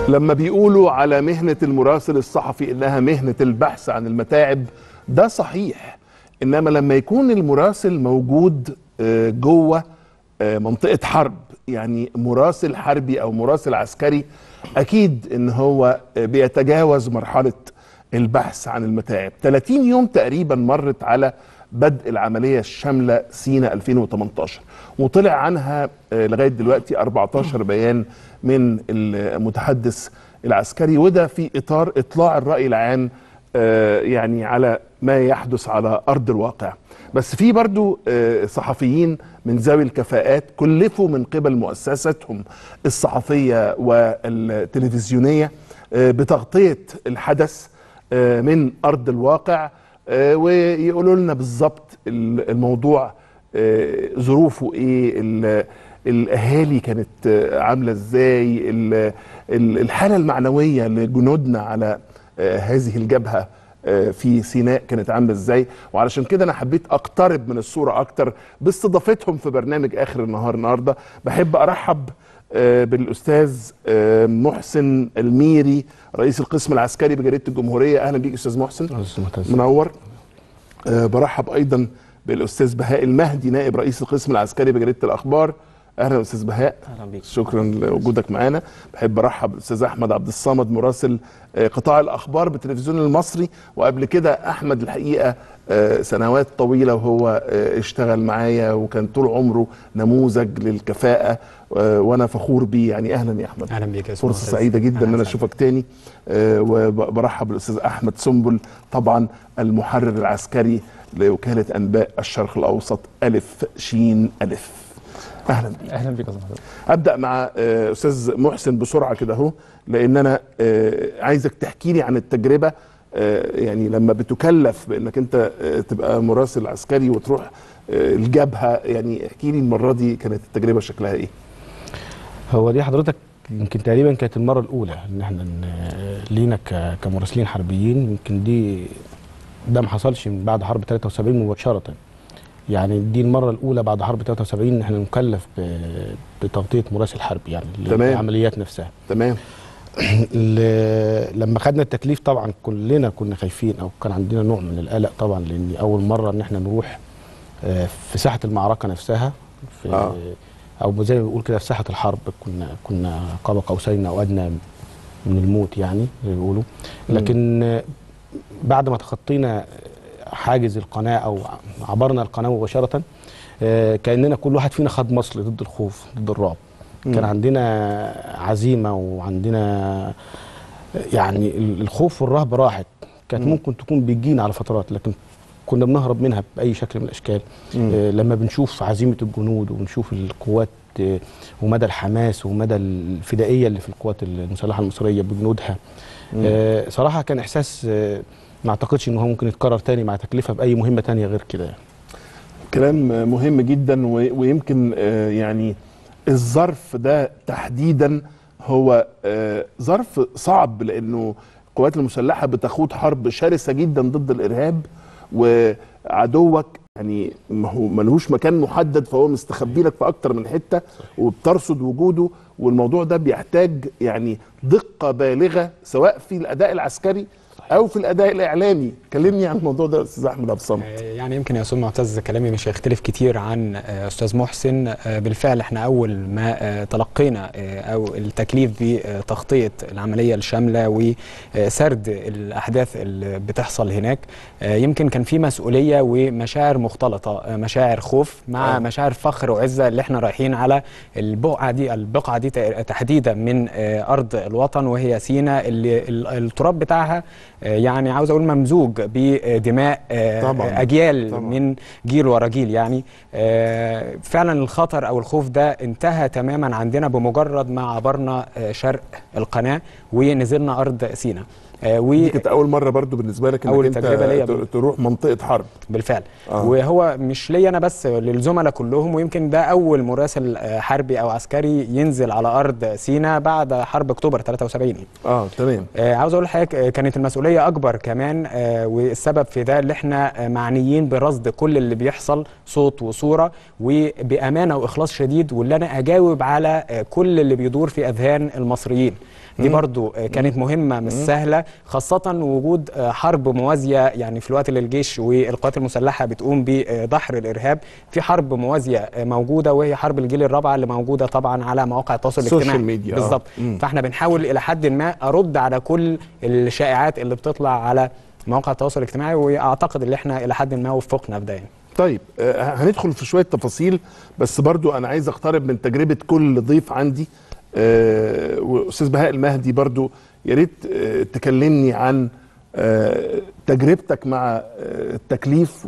لما بيقولوا على مهنة المراسل الصحفي إنها مهنة البحث عن المتاعب ده صحيح إنما لما يكون المراسل موجود آه، جوه آه، منطقة حرب يعني مراسل حربي أو مراسل عسكري أكيد إن هو آه، بيتجاوز مرحلة البحث عن المتاعب 30 يوم تقريبا مرت على بدء العملية الشاملة سينا 2018 وطلع عنها آه، لغاية دلوقتي 14 بيان من المتحدث العسكري وده في إطار إطلاع الرأي العام آه، يعني على ما يحدث على أرض الواقع بس في برضو آه، صحفيين من ذوي الكفاءات كلفوا من قبل مؤسستهم الصحفية والتلفزيونية آه، بتغطية الحدث آه، من أرض الواقع آه، ويقولوا لنا بالظبط ال- الموضوع آه، ظروفه ايه ال- الاهالي كانت آه، عامله ازاي ال- ال- الحاله المعنويه لجنودنا على آه، هذه الجبهه آه، في سيناء كانت عامله ازاي وعلشان كده انا حبيت اقترب من الصوره اكتر باستضافتهم في برنامج اخر النهار النهارده بحب ارحب آه، بالاستاذ آه، محسن الميري رئيس القسم العسكري بجريده الجمهوريه اهلا بيك استاذ محسن منور آه، برحب ايضا بالاستاذ بهاء المهدي نائب رئيس القسم العسكري بجريده الاخبار اهلا استاذ بهاء اهلا بيك شكرا لوجودك معانا بحب ارحب بالاستاذ احمد عبد الصمد مراسل آه، قطاع الاخبار بالتلفزيون المصري وقبل كده احمد الحقيقه آه، سنوات طويله وهو آه، اشتغل معايا وكان طول عمره نموذج للكفاءه آه، وانا فخور بيه يعني اهلا يا احمد اهلا بيك يا أستاذ فرصه معتز. سعيده جدا ان أهلاً انا وسهلاً. اشوفك تاني آه، وبرحب بالاستاذ احمد سنبل طبعا المحرر العسكري لوكاله انباء الشرق الاوسط الف شين الف اهلا بيك اهلا بيك يا أستاذ معتز. ابدا مع آه، استاذ محسن بسرعه كده اهو لان انا آه، عايزك تحكي لي عن التجربه آه، يعني لما بتكلف بانك انت آه، تبقى مراسل عسكري وتروح آه، الجبهه يعني احكي لي المره دي كانت التجربه شكلها ايه هو دي حضرتك يمكن تقريبا كانت المره الاولى ان احنا ن- لينا ك- كمراسلين حربيين يمكن دي ده ما حصلش من بعد حرب 73 مباشره يعني دي المره الاولى بعد حرب 73 ان احنا نكلف ب- بتغطيه مراسل حربي يعني تمام. للعمليات نفسها تمام ل- لما خدنا التكليف طبعا كلنا كنا خايفين او كان عندنا نوع من القلق طبعا لان اول مره ان احنا نروح آه، في ساحه المعركه نفسها في آه. او زي ما بيقول كده في ساحه الحرب كنا كنا قاب قوسين او ادنى من الموت يعني زي ما بيقولوا لكن آه، بعد ما تخطينا حاجز القناه او عبرنا القناه مباشره آه، كاننا كل واحد فينا خد مصل ضد الخوف ضد الرعب كان عندنا عزيمه وعندنا يعني ال- الخوف والرهبه راحت كانت ممكن تكون بتجينا على فترات لكن كنا بنهرب منها باي شكل من الاشكال آه لما بنشوف عزيمه الجنود وبنشوف القوات آه ومدى الحماس ومدى الفدائيه اللي في القوات المسلحه المصريه بجنودها آه صراحه كان احساس آه ما اعتقدش ان هو ممكن يتكرر تاني مع تكلفه باي مهمه تانية غير كده يعني. كلام مهم جدا و- ويمكن آه، يعني الظرف ده تحديدا هو آه، ظرف صعب لانه القوات المسلحه بتخوض حرب شرسه جدا ضد الارهاب وعدوك يعني ما هو ملهوش مكان محدد فهو مستخبي لك في اكتر من حته وبترصد وجوده والموضوع ده بيحتاج يعني دقه بالغه سواء في الاداء العسكري او في الاداء الاعلامي كلمني عن الموضوع ده يا استاذ احمد عبد الصمد يعني يمكن يا استاذ معتز كلامي مش هيختلف كتير عن آه، استاذ محسن آه، بالفعل احنا اول ما آه، تلقينا آه، او التكليف بتغطيه العمليه الشامله وسرد الاحداث اللي بتحصل هناك آه، يمكن كان في مسؤوليه ومشاعر مختلطه آه، مشاعر خوف مع آه. مشاعر فخر وعزه اللي احنا رايحين على البقعه دي البقعه دي تحديدا من آه، ارض الوطن وهي سينا اللي ال- التراب بتاعها آه، يعني عاوز اقول ممزوج بدماء آه، طبعاً. اجيال طبعاً. من جيل ورا جيل يعني آه، فعلا الخطر او الخوف ده انتهى تماما عندنا بمجرد ما عبرنا آه، شرق القناه ونزلنا ارض سينا آه، و دي كانت اول مره برضو بالنسبه لك انك أول انت تجربة ليا ت- بال- تروح منطقه حرب بالفعل آه. وهو مش ليا انا بس للزملاء كلهم ويمكن ده اول مراسل آه، حربي او عسكري ينزل على ارض سيناء بعد حرب اكتوبر 73 اه تمام آه، عاوز اقول لحضرتك آه، كانت المسؤوليه اكبر كمان آه، والسبب في ده اللي احنا آه، معنيين برصد كل اللي بيحصل صوت وصوره وبامانه واخلاص شديد واللي انا اجاوب على آه، كل اللي بيدور في اذهان المصريين دي برضو آه، كانت مهمة مش سهلة خاصة وجود آه، حرب موازية يعني في الوقت اللي الجيش والقوات المسلحة بتقوم بدحر الإرهاب في حرب موازية آه، موجودة وهي حرب الجيل الرابعة اللي موجودة طبعا على مواقع التواصل السوشيال الاجتماعي ميديا، آه. بالظبط مم. فاحنا بنحاول إلى حد ما أرد على كل الشائعات اللي بتطلع على مواقع التواصل الاجتماعي واعتقد ان احنا الى حد ما وفقنا في ده يعني. طيب آه، هندخل في شويه تفاصيل بس برضو انا عايز اقترب من تجربه كل ضيف عندي آه، واستاذ بهاء المهدي برضو يا ريت آه، تكلمني عن آه، تجربتك مع آه، التكليف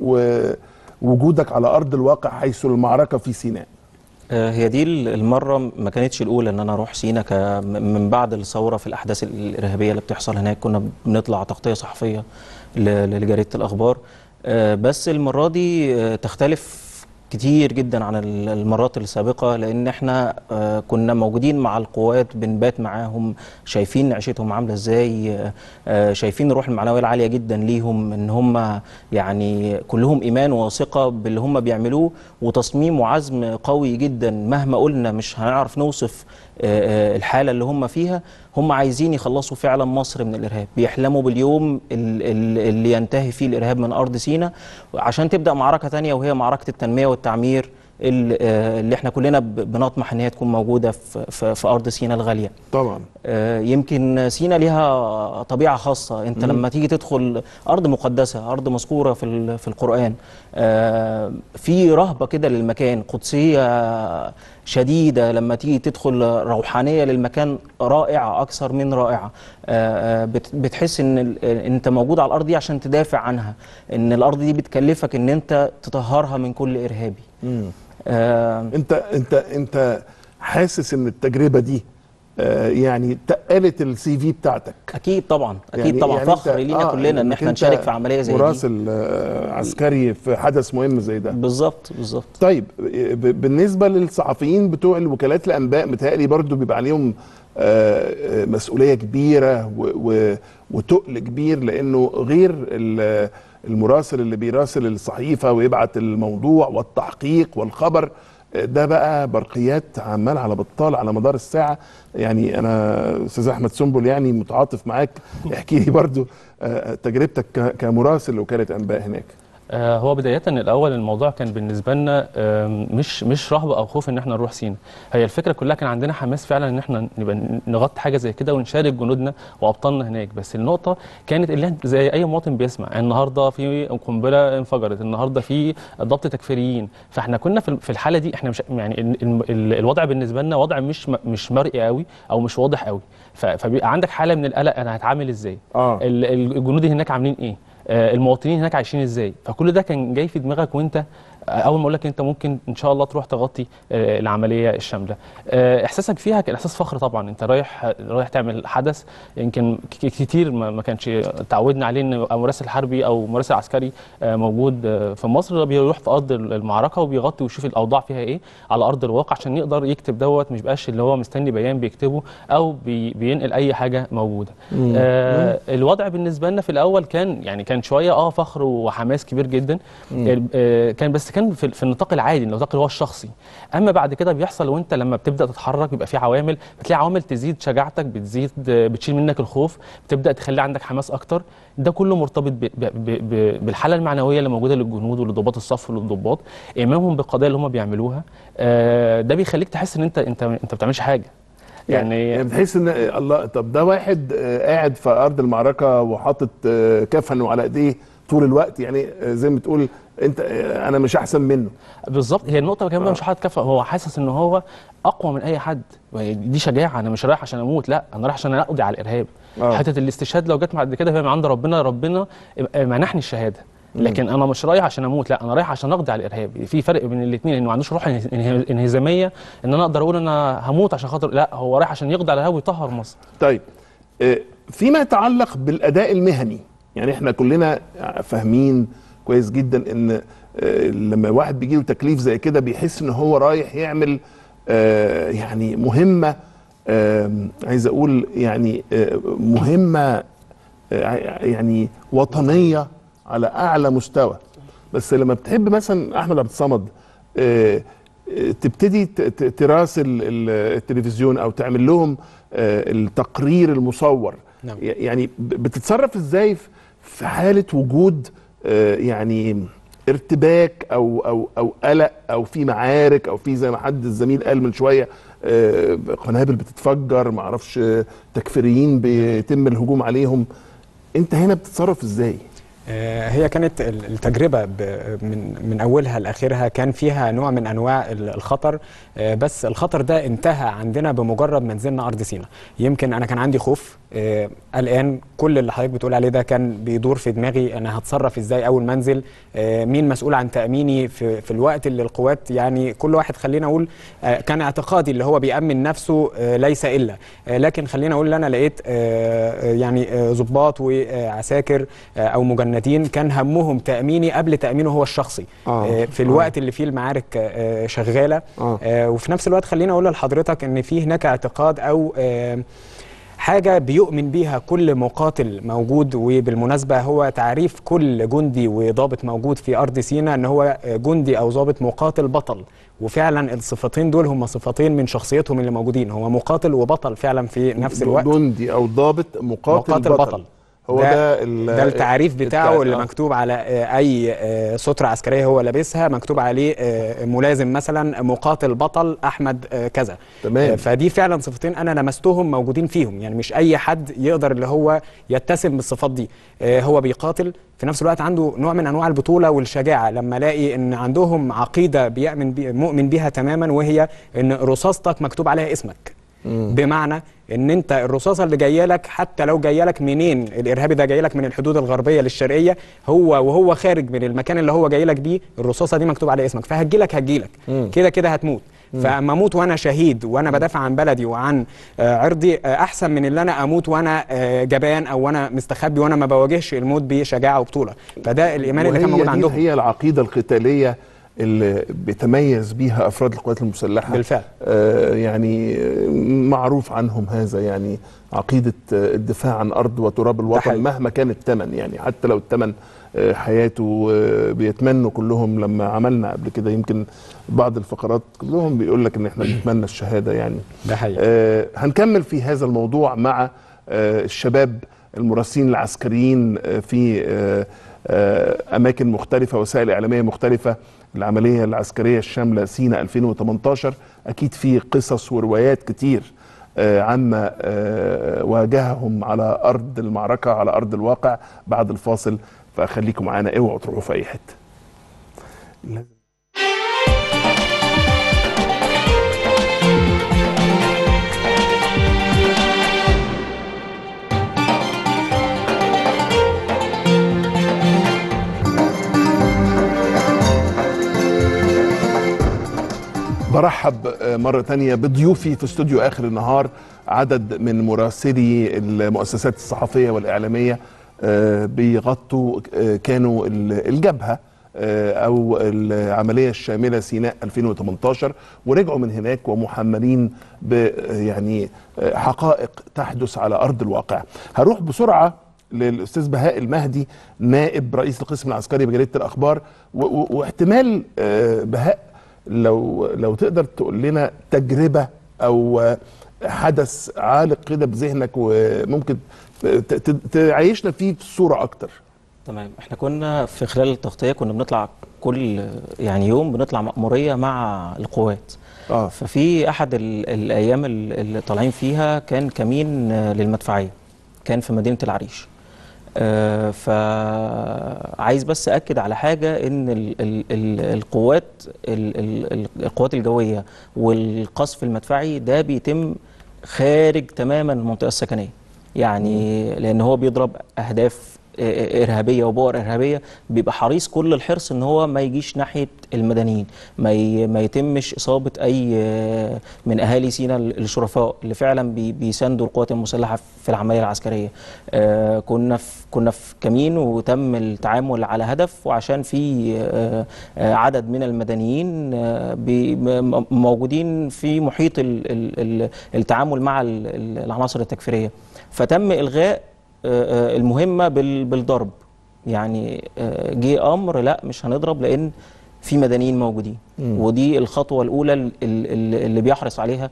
ووجودك على ارض الواقع حيث المعركه في سيناء آه، هي دي المرة ما كانتش الأولى إن أنا أروح سينا ك- من بعد الثورة في الأحداث الإرهابية اللي بتحصل هناك كنا بنطلع تغطية صحفية ل- لجريدة الأخبار آه، بس المرة دي آه، تختلف كتير جدا عن ال- المرات السابقة لأن احنا آه، كنا موجودين مع القوات بنبات معاهم شايفين عيشتهم عاملة ازاي آه، آه، شايفين الروح المعنوية العالية جدا ليهم ان هم يعني كلهم إيمان وثقة باللي هم بيعملوه وتصميم وعزم قوي جدا مهما قلنا مش هنعرف نوصف آه، آه، الحالة اللي هم فيها هم عايزين يخلصوا فعلا مصر من الإرهاب بيحلموا باليوم ال- ال- اللي ينتهي فيه الإرهاب من أرض سيناء عشان تبدأ معركة تانية وهي معركة التنمية والتعمير ال- آه، اللي احنا كلنا ب- بنطمح ان هي تكون موجودة في, في, في أرض سيناء الغالية طبعا آه، يمكن سينا ليها طبيعة خاصة انت لما تيجي تدخل أرض مقدسة أرض مذكورة في, ال- في القرآن آه، في رهبة كده للمكان قدسية شديدة لما تيجي تدخل روحانية للمكان رائعة أكثر من رائعة آه، آه، بت- بتحس ان ال- انت موجود على الأرض دي عشان تدافع عنها ان الأرض دي بتكلفك ان انت تطهرها من كل إرهابي آه، انت انت انت حاسس ان التجربه دي آه، يعني تقلت السي في بتاعتك اكيد طبعا اكيد يعني- طبعا يعني فخر أنت- لينا آه، كلنا ان إنك احنا أنت نشارك في عمليه زي دي مراسل آه، عسكري في حدث مهم زي ده بالظبط بالظبط طيب ب- بالنسبه للصحفيين بتوع الوكالات الانباء متهيألي برضو بيبقى عليهم آه، آه، مسؤوليه كبيره و- و- وتقل كبير لانه غير ال- المراسل اللي بيراسل الصحيفه ويبعت الموضوع والتحقيق والخبر آه، ده بقى برقيات عمال على بطال على مدار الساعه يعني انا استاذ احمد سنبل يعني متعاطف معاك احكي لي برضو آه، تجربتك ك- كمراسل لوكاله انباء هناك آه، هو بداية الأول الموضوع كان بالنسبة لنا آم، مش مش رهبة أو خوف إن إحنا نروح سينا، هي الفكرة كلها كان عندنا حماس فعلا إن إحنا نبقى نغطي حاجة زي كده ونشارك جنودنا وأبطالنا هناك، بس النقطة كانت اللي إحنا- زي أي مواطن بيسمع النهاردة في قنبلة انفجرت، النهاردة في ضبط تكفيريين، فإحنا كنا في في الحالة دي إحنا مش يعني ال- ال- ال- الوضع بالنسبة لنا وضع مش م- مش مرئي قوي أو مش واضح قوي، ف- فبيبقى عندك حالة من القلق أنا هتعامل إزاي؟ اه ال- ال- الجنود هناك عاملين ايه آه، المواطنين هناك عايشين ازاي فكل ده كان جاي في دماغك وانت آه، اول ما اقول لك انت ممكن ان شاء الله تروح تغطي آه، العمليه الشامله آه، احساسك فيها كان احساس فخر طبعا انت رايح رايح تعمل حدث يمكن ك- كتير ما ما كانش تعودنا عليه ان يبقى مراسل حربي او مراسل عسكري آه، موجود آه، في مصر بيروح في ارض المعركه وبيغطي ويشوف الاوضاع فيها ايه على ارض الواقع عشان يقدر يكتب دوت مش بقاش اللي هو مستني بيان بيكتبه او بي بينقل اي حاجه موجوده آه الوضع بالنسبه لنا في الاول كان يعني كان شويه اه فخر وحماس كبير جدا ال- آه كان بس كان في, في النطاق العادي النطاق اللي هو الشخصي اما بعد كده بيحصل وانت لما بتبدا تتحرك بيبقى في عوامل بتلاقي عوامل تزيد شجاعتك بتزيد آه، بتشيل منك الخوف بتبدا تخلي عندك حماس اكتر ده كله مرتبط ب ب ب ب بالحاله المعنويه اللي موجوده للجنود ولضباط الصف وللضباط ايمانهم بالقضايا اللي هم بيعملوها آه ده بيخليك تحس ان انت انت انت بتعملش حاجه يعني يعني بتحس ان الله طب ده واحد آه، قاعد في ارض المعركه وحاطط آه، كفنه على ايديه طول الوقت يعني آه، زي ما تقول انت آه، انا مش احسن منه بالظبط هي النقطه كمان مش حاطط كفه هو حاسس ان هو اقوى من اي حد دي شجاعه انا مش رايح عشان اموت لا انا رايح عشان اقضي على الارهاب آه. حته الاستشهاد لو جت بعد كده فهي من عند ربنا ربنا منحني الشهاده لكن انا مش رايح عشان اموت لا انا رايح عشان اقضي على الارهاب في فرق بين الاثنين انه ما عندوش روح انه- انه- انهزاميه ان انا اقدر اقول انا هموت عشان خاطر لا هو رايح عشان يقضي على الارهاب ويطهر مصر طيب آه، فيما يتعلق بالاداء المهني يعني احنا كلنا فاهمين كويس جدا ان آه، لما واحد بيجيله تكليف زي كده بيحس ان هو رايح يعمل آه، يعني مهمه آم، عايز اقول يعني آه، مهمه آه، يعني وطنيه على اعلى مستوى بس لما بتحب مثلا احمد عبد الصمد آه، آه، تبتدي ت- ت- تراسل ال- التلفزيون او تعمل لهم آه، التقرير المصور نعم. ي- يعني ب- بتتصرف ازاي في- في حاله وجود آه، يعني ارتباك او او او قلق او في معارك او في زي ما حد الزميل قال من شويه آه، قنابل بتتفجر ما اعرفش آه، تكفيريين بيتم الهجوم عليهم انت هنا بتتصرف ازاي آه، هي كانت ال- التجربة ب- من من أولها لآخرها كان فيها نوع من أنواع ال- الخطر آه، بس الخطر ده انتهى عندنا بمجرد ما نزلنا أرض سيناء يمكن أنا كان عندي خوف آه، الآن كل اللي حضرتك بتقول عليه ده كان بيدور في دماغي أنا هتصرف إزاي أول ما أنزل آه، مين مسؤول عن تأميني في, في الوقت اللي القوات يعني كل واحد خلينا أقول آه، كان اعتقادي اللي هو بيأمن نفسه آه، ليس إلا آه، لكن خلينا أقول إن أنا لقيت آه، آه، يعني آه، ضباط وعساكر آه، أو مجندين كان همهم تأميني قبل تأمينه هو الشخصي آه، آه، في آه. الوقت اللي فيه المعارك آه، شغالة آه. آه، وفي نفس الوقت خلينا أقول لحضرتك إن في هناك اعتقاد أو آه، حاجة بيؤمن بيها كل مقاتل موجود وبالمناسبة هو تعريف كل جندي وضابط موجود في أرض سيناء أن هو جندي أو ضابط مقاتل بطل وفعلا الصفتين دول هم صفتين من شخصيتهم اللي موجودين هو مقاتل وبطل فعلا في نفس الوقت جندي او ضابط مقاتل, مقاتل بطل, بطل. هو ده- ده ال- ده التعريف بتاعه التع- اللي آه. مكتوب على آه، اي آه، سترة عسكرية هو لابسها مكتوب عليه آه، ملازم مثلا مقاتل بطل احمد آه، كذا تمام. آه، فدي فعلا صفتين انا لمستهم موجودين فيهم يعني مش اي حد يقدر اللي هو يتسم بالصفات دي آه، هو بيقاتل في نفس الوقت عنده نوع من انواع البطوله والشجاعه لما الاقي ان عندهم عقيده بيؤمن بي مؤمن بيها تماما وهي ان رصاصتك مكتوب عليها اسمك بمعنى ان انت الرصاصه اللي جايه لك حتى لو جايه لك منين الارهابي ده جاي لك من الحدود الغربيه للشرقيه هو وهو خارج من المكان اللي هو جاي لك بيه الرصاصه دي مكتوب عليها اسمك فهتجي لك هتجي لك كده كده هتموت فاما اموت وانا شهيد وانا بدافع عن بلدي وعن آه، عرضي آه، احسن من اللي انا اموت وانا آه، جبان او وانا مستخبي وانا ما بواجهش الموت بشجاعه وبطوله فده الايمان اللي كان وهي موجود دي عندهم هي العقيده القتاليه اللي بيتميز بيها افراد القوات المسلحه بالفعل. آه يعني آه، معروف عنهم هذا يعني عقيده آه، الدفاع عن ارض وتراب الوطن حقيقي. مهما كان الثمن يعني حتى لو الثمن آه، حياته آه، بيتمنوا كلهم لما عملنا قبل كده يمكن بعض الفقرات كلهم بيقول لك ان احنا بنتمنى الشهاده يعني ده حقيقي آه، هنكمل في هذا الموضوع مع آه، الشباب المراسلين العسكريين آه، في آه، آه، اماكن مختلفه وسائل اعلاميه مختلفه العمليه العسكريه الشامله سينا 2018 اكيد في قصص وروايات كتير آه، عما آه، واجههم على ارض المعركه على ارض الواقع بعد الفاصل فخليكم معانا اوعوا تروحوا في اي حته برحب آه، مرة تانية بضيوفي في استوديو آخر النهار عدد من مراسلي المؤسسات الصحفية والإعلامية آه، بيغطوا آه، كانوا ال- الجبهة آه، أو العملية الشاملة سيناء 2018 ورجعوا من هناك ومحملين ب آه، يعني آه، حقائق تحدث على أرض الواقع هروح بسرعة للاستاذ بهاء المهدي نائب رئيس القسم العسكري بجريده الاخبار و- و- واحتمال آه، بهاء لو لو تقدر تقول لنا تجربه او آه، حدث عالق كده بذهنك وممكن ت- ت- تعيشنا فيه في الصوره اكتر تمام احنا كنا في خلال التغطيه كنا بنطلع كل يعني يوم بنطلع مأموريه مع القوات اه ففي احد ال- الايام ال- اللي طالعين فيها كان كمين آه، للمدفعيه كان في مدينه العريش آه، فعايز بس اكد على حاجه ان ال ال ال القوات ال ال ال القوات الجويه والقصف المدفعي ده بيتم خارج تماما المنطقه السكنيه يعني لان هو بيضرب اهداف آه، ارهابيه وبؤر ارهابيه بيبقى حريص كل الحرص ان هو ما يجيش ناحيه المدنيين ما ي- ما يتمش اصابه اي آه، من اهالي سينا الشرفاء اللي فعلا بي- بيساندوا القوات المسلحه في العمليه العسكريه آه، كنا في كنا في كمين وتم التعامل على هدف وعشان في آه، آه، عدد من المدنيين آه، بي- م- موجودين في محيط ال- ال- ال- التعامل مع ال- ال- العناصر التكفيريه فتم الغاء آه، آه، المهمه بال- بالضرب يعني آه، جه امر لا مش هنضرب لان في مدنيين موجودين ودي الخطوه الاولى ال- ال- اللي بيحرص عليها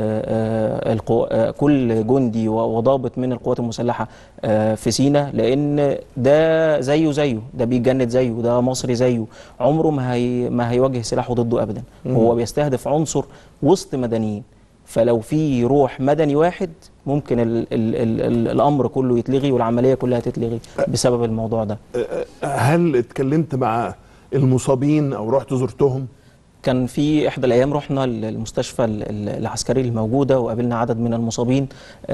آه، آه، القو- آه، كل جندي و- وضابط من القوات المسلحه آه، في سينا لان ده زيه زيه ده بيتجند زيه ده مصري زيه عمره ما هي ما هيواجه سلاحه ضده ابدا هو بيستهدف عنصر وسط مدنيين فلو في روح مدني واحد ممكن ال ال ال ال الامر كله يتلغي والعمليه كلها تتلغي بسبب الموضوع ده هل اتكلمت مع المصابين او رحت زرتهم كان في احدى الايام رحنا المستشفى ال- ال- العسكري الموجوده وقابلنا عدد من المصابين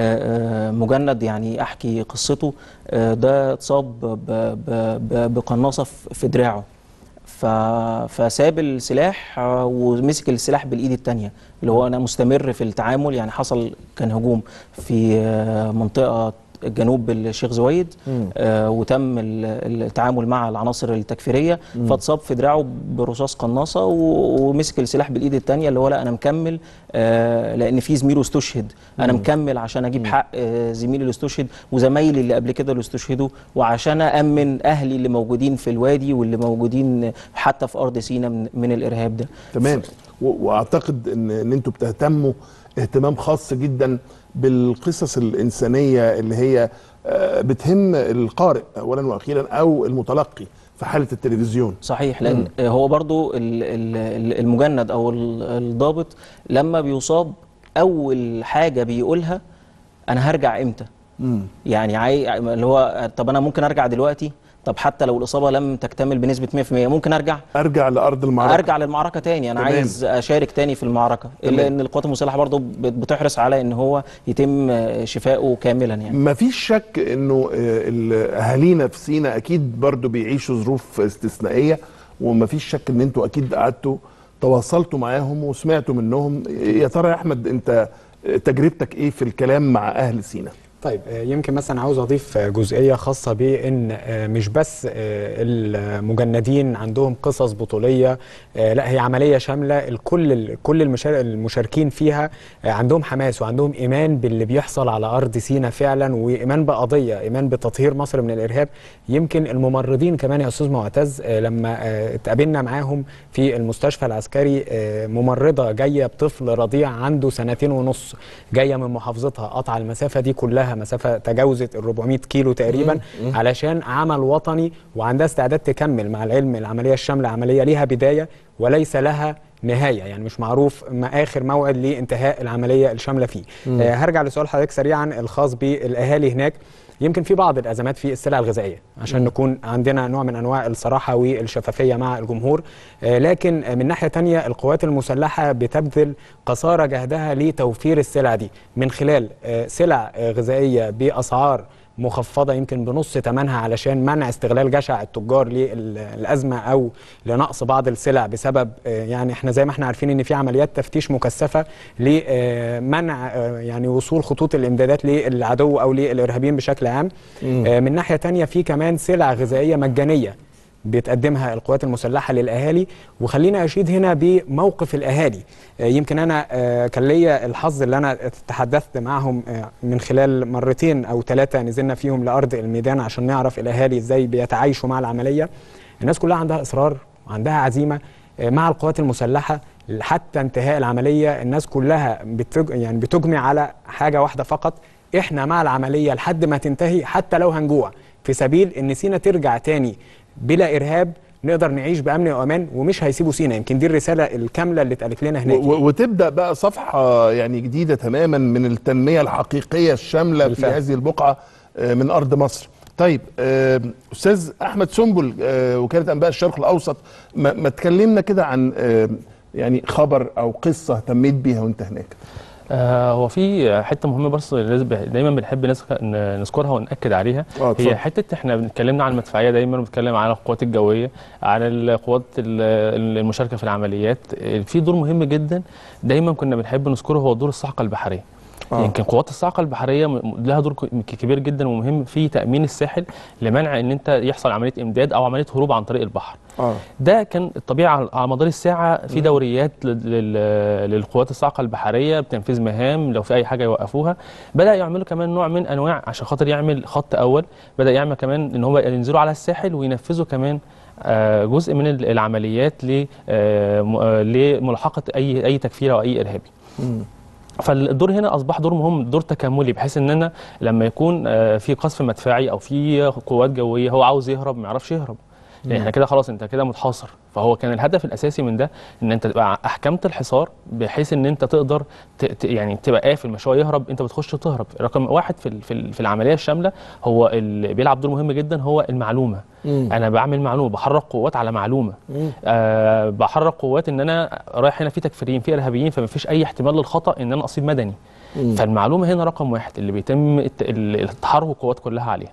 آه، آه، مجند يعني احكي قصته آه، ده اتصاب ب- ب- ب- بقناصه في في دراعه ف... فساب السلاح آه، ومسك السلاح بالايد التانية اللي هو انا مستمر في التعامل يعني حصل كان هجوم في آه، منطقه جنوب الشيخ زويد آه وتم ال- التعامل مع العناصر التكفيريه فاتصاب في دراعه برصاص قناصه و- ومسك السلاح بالايد الثانيه اللي هو لا انا مكمل آه لان في زميله استشهد انا مكمل عشان اجيب حق آه زميلي اللي استشهد وزمايلي اللي قبل كده اللي استشهدوا وعشان امن اهلي اللي موجودين في الوادي واللي موجودين حتى في ارض سينا من, من الارهاب ده تمام و- واعتقد ان ان انتوا بتهتموا اهتمام خاص جدا بالقصص الانسانيه اللي هي آه، بتهم القارئ اولا واخيرا او المتلقي في حاله التلفزيون صحيح لان هو برضو ال- ال- ال- المجند او ال- الضابط لما بيصاب اول حاجه بيقولها انا هرجع امتى يعني عاي... اللي هو طب انا ممكن ارجع دلوقتي طب حتى لو الاصابه لم تكتمل بنسبه 100% ممكن ارجع ارجع لارض المعركه ارجع للمعركه تاني انا تمام. عايز اشارك تاني في المعركه تمام. الا ان القوات المسلحه برضو بت- بتحرص على ان هو يتم شفائه كاملا يعني ما فيش شك انه آه، ال- اهالينا في سينا اكيد برضو بيعيشوا ظروف استثنائيه وما فيش شك ان انتوا اكيد قعدتوا تواصلتوا معاهم وسمعتوا منهم يا ترى يا احمد انت آه، تجربتك ايه في الكلام مع اهل سينا طيب آه، يمكن مثلا عاوز اضيف آه، جزئيه خاصه بان آه، مش بس آه، المجندين عندهم قصص بطوليه آه، لا هي عمليه شامله الكل كل المشار- المشاركين فيها آه، عندهم حماس وعندهم ايمان باللي بيحصل على ارض سينا فعلا وايمان بقضيه ايمان بتطهير مصر من الارهاب يمكن الممرضين كمان يا استاذ معتز آه، لما آه، اتقابلنا معاهم في المستشفى العسكري آه، ممرضه جايه بطفل رضيع عنده سنتين ونص جايه من محافظتها قطع المسافه دي كلها مسافه تجاوزت ال 400 كيلو تقريبا علشان عمل وطني وعندها استعداد تكمل مع العلم العمليه الشامله عمليه ليها بدايه وليس لها نهايه يعني مش معروف ما اخر موعد لانتهاء العمليه الشامله فيه آه هرجع لسؤال حضرتك سريعا الخاص بالاهالي هناك يمكن في بعض الازمات في السلع الغذائيه عشان نكون عندنا نوع من انواع الصراحه والشفافيه مع الجمهور آه، لكن آه، من ناحيه تانية القوات المسلحه بتبذل قصارى جهدها لتوفير السلع دي من خلال آه، سلع آه، غذائيه باسعار مخفضه يمكن بنص ثمنها علشان منع استغلال جشع التجار للازمه او لنقص بعض السلع بسبب آه، يعني احنا زي ما احنا عارفين ان في عمليات تفتيش مكثفه لمنع آه، يعني وصول خطوط الامدادات للعدو او للارهابيين بشكل عام آه، من ناحيه تانية في كمان سلع غذائيه مجانيه بتقدمها القوات المسلحه للاهالي وخلينا اشيد هنا بموقف الاهالي آه، يمكن انا آه، كان ليا الحظ اللي انا تحدثت معهم آه، من خلال مرتين او ثلاثه نزلنا فيهم لارض الميدان عشان نعرف الاهالي ازاي بيتعايشوا مع العمليه الناس كلها عندها اصرار وعندها عزيمه آه، مع القوات المسلحه حتى انتهاء العمليه الناس كلها بتج... يعني بتجمع على حاجه واحده فقط احنا مع العمليه لحد ما تنتهي حتى لو هنجوع في سبيل ان سينا ترجع تاني بلا ارهاب نقدر نعيش بامن وامان ومش هيسيبوا سينا يمكن دي الرساله الكامله اللي اتقالت لنا هناك و- و- وتبدا بقى صفحه يعني جديده تماما من التنميه الحقيقيه الشامله بالفعل. في هذه البقعه آه، من ارض مصر طيب آه، استاذ احمد سنبل آه، وكاله انباء الشرق الاوسط ما ما تكلمنا كده عن آه، يعني خبر او قصه اهتميت بيها وانت هناك آه هو في حته مهمه بس لازم دايما بنحب نذك- ن- نذكرها وناكد عليها اه اتفضل. هي حته احنا اتكلمنا عن المدفعيه دايما بنتكلم على القوات الجويه على القوات ال- المشاركه في العمليات في دور مهم جدا دايما كنا بنحب نذكره هو دور الصاعقه البحريه آه. يمكن قوات الصاعقه البحريه م- لها دور ك- كبير جدا ومهم في تامين الساحل لمنع ان انت يحصل عمليه امداد او عمليه هروب عن طريق البحر اه ده كان الطبيعه على مدار الساعه في دوريات لل- لل- للقوات الصاعقه البحريه بتنفيذ مهام لو في اي حاجه يوقفوها بدا يعملوا كمان نوع من انواع عشان خاطر يعمل خط اول بدا يعمل كمان ان هم ينزلوا على الساحل وينفذوا كمان آه، جزء من ال- العمليات ل- آه، م- آه، لملاحقه اي اي تكفير او اي ارهابي مم. فالدور هنا اصبح دور مهم دور تكاملي بحيث ان انا لما يكون آه، في قصف مدفعي او في قوات جويه هو عاوز يهرب ما يعرفش يهرب لان احنا كده خلاص انت كده متحاصر فهو كان الهدف الاساسي من ده ان انت تبقى احكمت الحصار بحيث ان انت تقدر ت... ت... يعني تبقى قافل مش هو يهرب انت بتخش تهرب رقم واحد في ال... في, ال... في العمليه الشامله هو اللي بيلعب دور مهم جدا هو المعلومه مم. انا بعمل معلومه بحرك قوات على معلومه مم. أه بحرك قوات ان انا رايح هنا في تكفيريين في ارهابيين فما فيش اي احتمال للخطا ان انا اصيب مدني مم. فالمعلومه هنا رقم واحد اللي بيتم الت- ال- التحرك القوات كلها عليها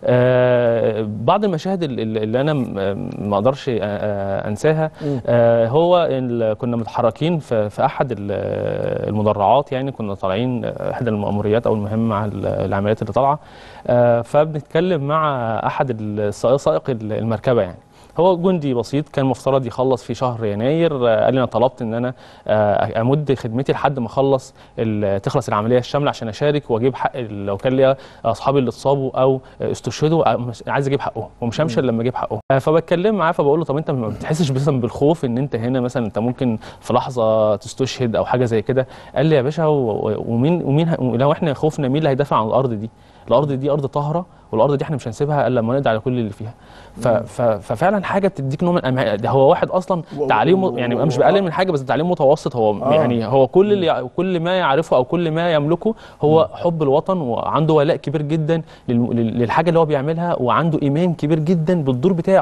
آه بعض المشاهد ال- ال- اللي انا م- ما اقدرش آه، آه، انساها مم. آه هو ال- كنا متحركين في, في احد ال- المدرعات يعني كنا طالعين آه، احدى المأموريات او المهمه مع ال- العمليات اللي طالعه آه فبنتكلم مع احد السائق سائق المركبه يعني هو جندي بسيط كان مفترض يخلص في شهر يناير آه، قال لي انا طلبت ان انا آه، امد خدمتي لحد ما اخلص ال- تخلص العمليه الشامله عشان اشارك واجيب حق ال- لو كان ليا اصحابي اللي اتصابوا او استشهدوا آه، مش- عايز اجيب حقهم ومش همشي إلا لما اجيب حقهم آه، فبتكلم معاه فبقول له طب انت ما بتحسش مثلا بالخوف ان انت هنا مثلا انت ممكن في لحظه تستشهد او حاجه زي كده قال لي يا باشا و- و- ومين ومين ه- لو احنا خوفنا مين اللي هيدافع عن الارض دي الارض دي ارض طاهره والارض دي احنا مش هنسيبها الا لما نقضي على كل اللي فيها ف ف ففعلا حاجه بتديك نوع من الأمع... ده هو واحد اصلا و- تعليمه و- يعني و- مش بقلل من حاجه بس تعليم متوسط هو آه. يعني هو كل اللي يع- كل ما يعرفه او كل ما يملكه هو حب الوطن وعنده ولاء كبير جدا لل- لل- للحاجه اللي هو بيعملها وعنده ايمان كبير جدا بالدور بتاعه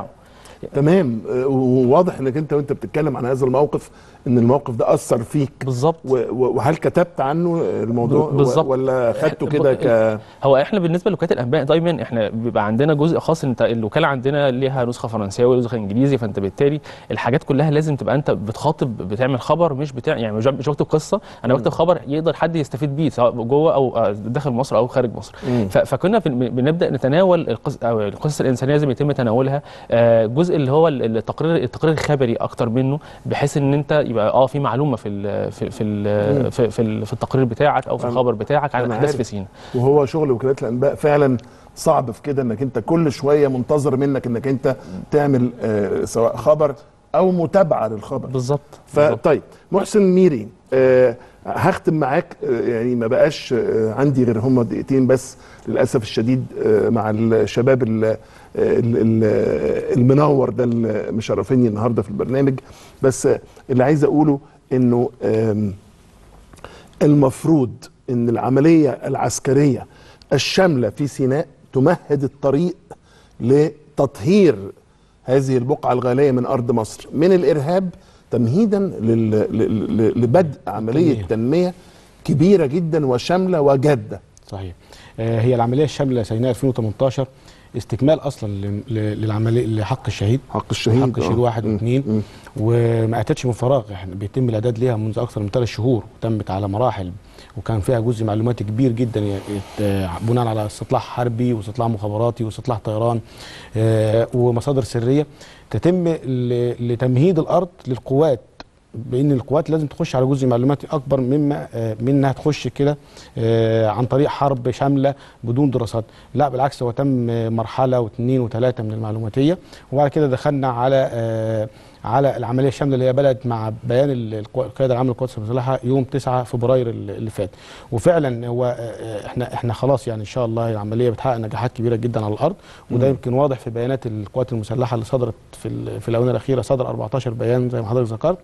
تمام آه، وواضح انك انت وانت بتتكلم عن هذا الموقف ان الموقف ده اثر فيك بالظبط و- و- وهل كتبت عنه الموضوع ب- بالظبط. ولا خدته كده ك هو احنا بالنسبه لوكالات الانباء دايما احنا بيبقى عندنا جزء خاص انت الوكاله عندنا ليها نسخه فرنساوي ونسخه انجليزي فانت بالتالي الحاجات كلها لازم تبقى انت بتخاطب بتعمل خبر مش بتاع يعني مش مش بكتب قصه انا بكتب خبر يقدر حد يستفيد بيه سواء جوه او آه، داخل مصر او خارج مصر مم. ف- فكنا بن- بنبدا نتناول القصص او القصص الانسانيه لازم يتم تناولها آه، جزء اللي هو ال- التقرير التقرير الخبري اكتر منه بحيث ان انت يبقى اه في معلومه في ال في في ال في, في, ال- في التقرير بتاعك او في أنا- الخبر بتاعك عن أنا الاحداث عارف. في سينا وهو شغل وكالات الانباء فعلا صعب في كده انك انت كل شويه منتظر منك انك انت تعمل آه، سواء خبر او متابعه للخبر بالظبط بالظبط. فطيب محسن ميري آه هختم معاك آه يعني ما بقاش آه عندي غير هم دقيقتين بس للاسف الشديد آه مع الشباب ال- ال- ال- المنور ده اللي مشرفيني النهارده في البرنامج بس آه اللي عايز اقوله انه آم، المفروض ان العمليه العسكريه الشامله في سيناء تمهد الطريق لتطهير هذه البقعه الغاليه من ارض مصر من الارهاب تمهيدا لل- ل- ل- لبدء عمليه تنمية. تنميه كبيره جدا وشامله وجاده صحيح آه، هي العمليه الشامله سيناء 2018 استكمال اصلا ل- ل- للعمليه لحق الشهيد حق الشهيد حق الشهيد آه. واحد مم. واثنين مم. وما اتتش من فراغ احنا بيتم الاعداد ليها منذ اكثر من ثلاث شهور وتمت على مراحل وكان فيها جزء معلوماتي كبير جدا ي- يت- بناء على استطلاع حربي واستطلاع مخابراتي واستطلاع طيران آه، ومصادر سريه تتم ل- لتمهيد الارض للقوات بان القوات لازم تخش على جزء معلوماتي اكبر مما آه، من انها تخش كده آه، عن طريق حرب شامله بدون دراسات لا بالعكس هو تم آه، مرحله واثنين وثلاثه من المعلوماتيه وبعد كده دخلنا على آه، على العمليه الشامله اللي هي بدات مع بيان ال- القوا- القياده العامه للقوات المسلحه يوم 9 فبراير ال- اللي فات وفعلا هو آه، احنا احنا خلاص يعني ان شاء الله العمليه بتحقق نجاحات كبيره جدا على الارض وده يمكن واضح في بيانات القوات المسلحه اللي صدرت في ال- في الاونه الاخيره صدر 14 بيان زي ما حضرتك ذكرت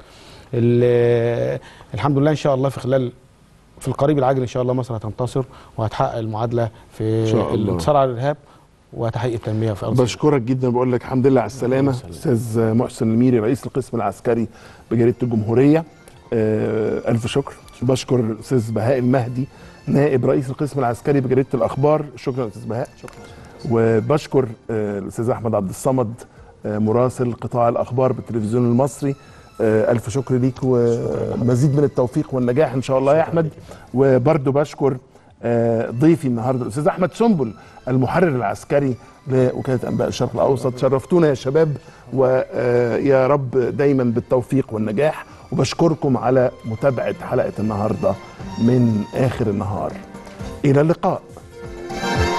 ال- الحمد لله ان شاء الله في خلال في القريب العاجل ان شاء الله مصر هتنتصر وهتحقق المعادله في إن شاء الله. الانتصار على الارهاب وتحقيق التنميه في ارض سيناء. بشكرك جدا بقول لك الحمد لله على السلامه الله يسلمك. استاذ محسن الميري رئيس القسم العسكري بجريده الجمهوريه آه، الف شكر بشكر الاستاذ بهاء المهدي نائب رئيس القسم العسكري بجريده الاخبار شكرا استاذ بهاء شكرا وبشكر آه، الاستاذ احمد عبد الصمد آه، مراسل قطاع الاخبار بالتلفزيون المصري آه، الف شكر ليك ومزيد من التوفيق والنجاح ان شاء الله يا احمد وبرضه بشكر آه، ضيفي النهارده الاستاذ احمد سنبل المحرر العسكري لوكاله انباء الشرق الاوسط شرفتونا يا شباب ويا رب دايما بالتوفيق والنجاح وبشكركم على متابعه حلقه النهارده من اخر النهار الى اللقاء